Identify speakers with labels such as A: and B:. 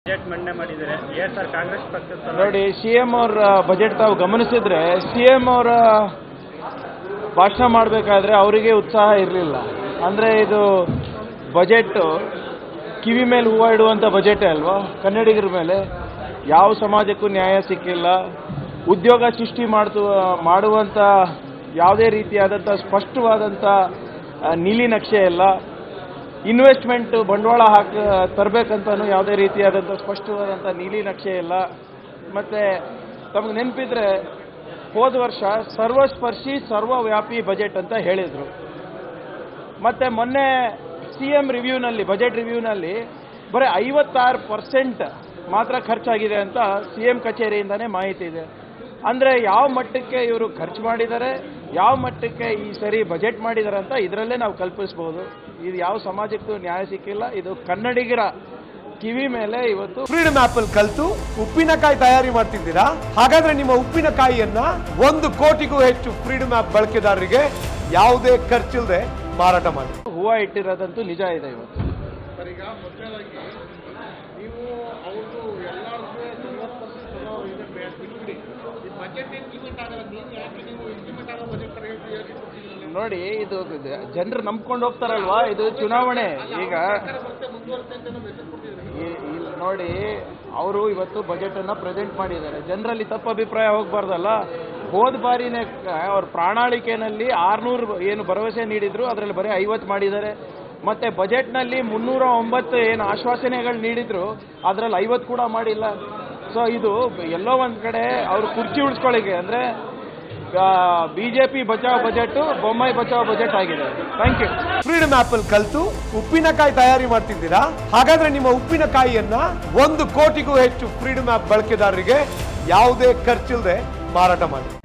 A: budget ಮಂಡನೆ ಮಾಡಿದ್ದಾರೆ ಏನ್ ಸರ್ ಕಾಂಗ್ರೆಸ್ ಪಕ್ಷದ ಸಲುವಾಗಿ
B: ನೋಡಿ ಸಿ ಎಂ ಅವರ ಬಜೆಟ್ ತಾವು ಗಮನಿಸಿದ್ರೆ ಸಿ ಎಂ ಅವರ ಭಾಷಣ ಮಾಡಬೇಕಾದ್ರೆ ಅವರಿಗೆ ಉತ್ಸಾಹ ಇರಲಿಲ್ಲ ಅಂದರೆ ಇದು ಬಜೆಟ್ ಕಿವಿ ಮೇಲೆ ಹೂವು ಇಡುವಂಥ ಬಜೆಟೇ ಅಲ್ವಾ ಕನ್ನಡಿಗರ ಮೇಲೆ ಯಾವ ಸಮಾಜಕ್ಕೂ ನ್ಯಾಯ ಸಿಕ್ಕಿಲ್ಲ ಉದ್ಯೋಗ ಸೃಷ್ಟಿ ಮಾಡ್ತು ಮಾಡುವಂಥ ಯಾವುದೇ ರೀತಿಯಾದಂಥ ಸ್ಪಷ್ಟವಾದಂಥ ಆ, ನೀಲಿ ನಕ್ಷೆ ಇಲ್ಲ ಇನ್ವೆಸ್ಟ್ಮೆಂಟ್ ಬಂಡವಾಳ ಹಾಕ ತರಬೇಕಂತನೂ ಯಾವುದೇ ರೀತಿಯಾದಂಥ ಸ್ಪಷ್ಟವಾದಂಥ ನೀಲಿ ನಕ್ಷೆ ಇಲ್ಲ ಮತ್ತೆ ತಮಗೆ ನೆನಪಿದ್ರೆ ಹೋದ ವರ್ಷ ಸರ್ವಸ್ಪರ್ಶಿ ಸರ್ವವ್ಯಾಪಿ ಬಜೆಟ್ ಅಂತ ಹೇಳಿದರು ಮತ್ತೆ ಮೊನ್ನೆ ಸಿ ಎಂ ರಿವ್ಯೂನಲ್ಲಿ ಬಜೆಟ್ ರಿವ್ಯೂನಲ್ಲಿ ಬರೀ ಐವತ್ತಾರು ಪರ್ಸೆಂಟ್ ಮಾತ್ರ ಖರ್ಚಾಗಿದೆ ಅಂತ ಸಿ ಎಂ ಕಚೇರಿಯಿಂದನೇ ಮಾಹಿತಿ ಇದೆ ಅಂದರೆ ಯಾವ ಮಟ್ಟಕ್ಕೆ ಇವರು ಖರ್ಚು ಮಾಡಿದ್ದಾರೆ ಯಾವ ಮಟ್ಟಕ್ಕೆ ಈ ಸರಿ ಬಜೆಟ್ ಮಾಡಿದ್ದಾರೆ ಅಂತ ಇದರಲ್ಲೇ ನಾವು ಕಲ್ಪಿಸ್ಬೋದು ಇದು ಯಾವ ಸಮಾಜಕ್ಕೂ ನ್ಯಾಯ ಸಿಕ್ಕಿಲ್ಲ ಇದು ಕನ್ನಡಿಗರ ಕಿವಿ ಮೇಲೆ ಇವತ್ತು
C: ಫ್ರೀಡಮ್ ಆಪ್ ಅಲ್ಲಿ ಕಲ್ತು ಉಪ್ಪಿನಕಾಯಿ ತಯಾರಿ ಮಾಡ್ತಿದ್ದೀರಾ ಹಾಗಾದ್ರೆ ನಿಮ್ಮ ಉಪ್ಪಿನಕಾಯಿಯನ್ನ ಒಂದು ಕೋಟಿಗೂ ಹೆಚ್ಚು ಫ್ರೀಡಮ್ ಆಪ್ ಬಳಕೆದಾರರಿಗೆ ಯಾವುದೇ ಖರ್ಚಿಲ್ಲದೆ ಮಾರಾಟ ಮಾಡಿ
B: ಹೂವು ಇಟ್ಟಿರೋದಂತೂ ನಿಜ ಇದೆ ಇವತ್ತು
D: ಈಗ ಮೊದಲನೇದಾಗಿ ನೀವು ಅವ್ರದ್ದು ಎಲ್ಲರಿಗೂ ನಲವತ್ತು ಪರ್ಸೆಂಟ್ ಇದೆ ಬಿಟ್ಬಿಡಿ ಈ ಬಜೆಟ್ ಇಂಪ್ಲಿಮೆಂಟ್ ಆಗಲ್ಲ ನೀವು ಯಾಕೆ ನೀವು ಇಂಪ್ಲಿಮೆಂಟ್ ಆಗೋ ಬಜೆಟ್ ತರ ಹೇಳ್ತೀವಿ ಯಾಕೆ ಕೊಡ್ತಿಲ್ಲ
B: ನೋಡಿ ಇದು ಜನರು ನಂಬ್ಕೊಂಡು ಹೋಗ್ತಾರಲ್ವಾ ಇದು ಚುನಾವಣೆ ಈಗ
D: ಮತ್ತೆ ಮುಂದುವರುತ್ತೆ ಅಂತ ಮೆಸೇಜ್ ಕೊಡ್ತಿದ್ರೆ
B: ಈ- ಇಲ್ಲಿ ನೋಡಿ ಅವರು ಇವತ್ತು ಬಜೆಟ್ ಅನ್ನ ಪ್ರೆಸೆಂಟ್ ಮಾಡಿದ್ದಾರೆ ಜನರಲ್ಲಿ ತಪ್ಪು ಅಭಿಪ್ರಾಯ ಹೋಗ್ಬಾರ್ದಲ್ಲ ಹೋದ ಬಾರಿನೇ ಅವ್ರ ಪ್ರಣಾಳಿಕೆನಲ್ಲಿ ಆರ್ನೂರು ಏನು ಭರವಸೆ ನೀಡಿದ್ರು ಅದರಲ್ಲಿ ಬರೀ ಐವತ್ತು ಮಾಡಿದ್ದಾರೆ ಮತ್ತೆ ಬಜೆಟ್ನಲ್ಲಿ ಮುನ್ನೂರ ಒಂಬತ್ತು ಏನು ಆಶ್ವಾಸನೆಗಳು ನೀಡಿದ್ರು ಅದರಲ್ಲಿ ಐವತ್ತು ಕೂಡ ಮಾಡಿಲ್ಲ ಸೊ ಇದು ಎಲ್ಲೋ ಒಂದ್ ಕಡೆ ಅವರು ಕುರ್ಚಿ ಉಳಿಸ್ಕೊಳ್ಳಿಕ್ಕೆ ಅಂದ್ರೆ ಬಿಜೆಪಿ ಬಚಾವ್ ಬಜೆಟ್ ಬೊಮ್ಮಾಯಿ ಬಚಾವ್ ಬಜೆಟ್ ಆಗಿದೆ ಥ್ಯಾಂಕ್ ಯು
C: ಫ್ರೀಡಮ್ ಆಪ್ ಅಲ್ಲಿ ಕಲ್ತು ಉಪ್ಪಿನಕಾಯಿ ತಯಾರಿ ಮಾಡ್ತಿದ್ದೀರಾ ಹಾಗಾದ್ರೆ ನಿಮ್ಮ ಉಪ್ಪಿನಕಾಯಿಯನ್ನ ಒಂದು ಕೋಟಿಗೂ ಹೆಚ್ಚು ಫ್ರೀಡಮ್ ಆಪ್ ಬಳಕೆದಾರರಿಗೆ ಯಾವುದೇ ಖರ್ಚಿಲ್ಲದೆ ಮಾರಾಟ ಮಾಡಿ